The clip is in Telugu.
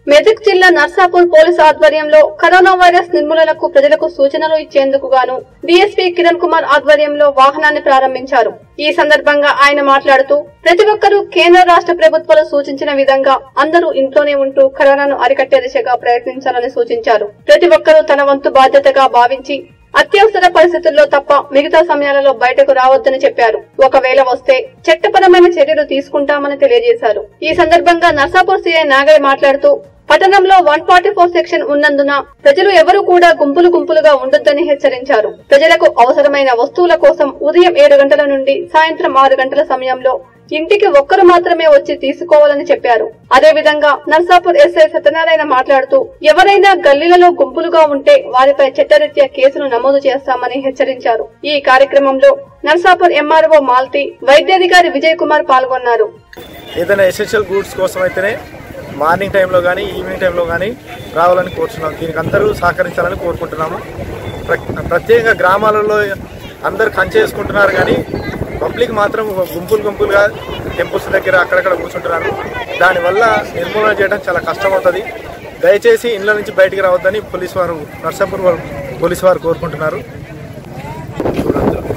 మెదక్ జిల్లా నర్సాపూర్ పోలీసు ఆధ్వర్యంలో కరోనా వైరస్ నిర్మూలనకు ప్రజలకు సూచనలు ఇచ్చేందుకు గాను డీఎస్పీ కిరణ్ కుమార్ ఆధ్వర్యంలో వాహనాన్ని ప్రారంభించారు ఈ సందర్భంగా ఆయన మాట్లాడుతూ ప్రతి ఒక్కరూ కేంద్ర రాష్ట్ర ప్రభుత్వాలు సూచించిన విధంగా అందరూ ఇంట్లోనే ఉంటూ కరోనాను అరికట్టే దిశగా ప్రయత్నించాలని సూచించారు ప్రతి ఒక్కరూ తన వంతు బాధ్యతగా భావించి అత్యవసర పరిస్థితుల్లో తప్ప మిగతా సమయాలలో బయటకు రావద్దని చెప్పారు ఒకవేళ వస్తే చట్టపరమైన చర్యలు తీసుకుంటామని తెలియజేశారు ఈ సందర్భంగా నర్సాపూర్ సీఐ నాగయ్య మాట్లాడుతూ పట్టణంలో వన్ ఫార్టీ ఫోర్ సెక్షన్ ఉన్నందున ప్రజలు ఎవరూ కూడా గుంపులు గుంపులుగా ఉండొద్దని హెచ్చరించారు ప్రజలకు అవసరమైన వస్తువుల కోసం ఉదయం ఏడు గంటల నుండి సాయంత్రం ఆరు గంటల సమయంలో ఇంటికి ఒక్కరు మాత్రమే వచ్చి తీసుకోవాలని చెప్పారు అదేవిధంగా నర్సాపూర్ ఎస్ఐ సత్యనారాయణ మాట్లాడుతూ ఎవరైనా గల్లీలలో గుంపులుగా ఉంటే వారిపై చట్టరీత్యా కేసులు నమోదు చేస్తామని హెచ్చరించారు ఈ కార్యక్రమంలో నర్సాపూర్ ఎంఆర్ఓ మాల్తి వైద్యాధికారి విజయ్ కుమార్ పాల్గొన్నారు ఏదైనా ఎసెన్షియల్ గూడ్స్ కోసం అయితేనే మార్నింగ్ టైంలో కానీ ఈవినింగ్ టైంలో కానీ రావాలని కోరుతున్నాం దీనికి అందరూ సహకరించాలని కోరుకుంటున్నాము ప్ర- ప్రత్యేకంగా గ్రామాలలో అందరు కంచేసుకుంటున్నారు కానీ పబ్లిక్ మాత్రం గుంపులు గుంపులుగా టెంపుల్స్ దగ్గర అక్కడక్కడ కూర్చుంటున్నారు దానివల్ల నిర్మూలన చేయడం చాలా కష్టమవుతుంది దయచేసి ఇండ్ల నుంచి బయటికి రావద్దని పోలీసు వారు నర్సాపూర్ వారు పోలీసు వారు కోరుకుంటున్నారు